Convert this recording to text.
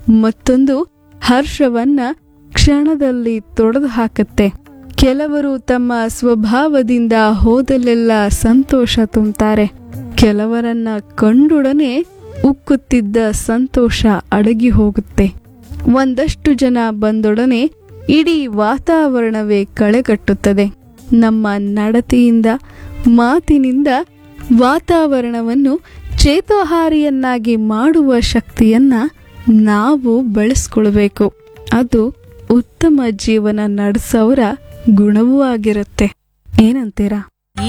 ಮತ್ತೊಂದು ಹರ್ಷವನ್ನ ಕ್ಷಣದಲ್ಲಿ ತೊಡೆದು ಹಾಕುತ್ತೆ ಕೆಲವರು ತಮ್ಮ ಸ್ವಭಾವದಿಂದ ಹೋದಲ್ಲೆಲ್ಲ ಸಂತೋಷ ತುಂಬ್ತಾರೆ ಕೆಲವರನ್ನ ಕಂಡೊಡನೆ ಉಕ್ಕುತ್ತಿದ್ದ ಸಂತೋಷ ಅಡಗಿ ಹೋಗುತ್ತೆ ಒಂದಷ್ಟು ಜನ ಬಂದೊಡನೆ ಇಡೀ ವಾತಾವರಣವೇ ಕಳೆಗಟ್ಟುತ್ತದೆ ನಮ್ಮ ನಡತೆಯಿಂದ ಮಾತಿನಿಂದ ವಾತಾವರಣವನ್ನು ಚೇತೋಹಾರಿಯನ್ನಾಗಿ ಮಾಡುವ ಶಕ್ತಿಯನ್ನ ನಾವು ಬೆಳೆಸ್ಕೊಳ್ಬೇಕು ಅದು ಉತ್ತಮ ಜೀವನ ನಡೆಸೋರ ಗುಣವೂ ಆಗಿರುತ್ತೆ ಏನಂತೀರಾ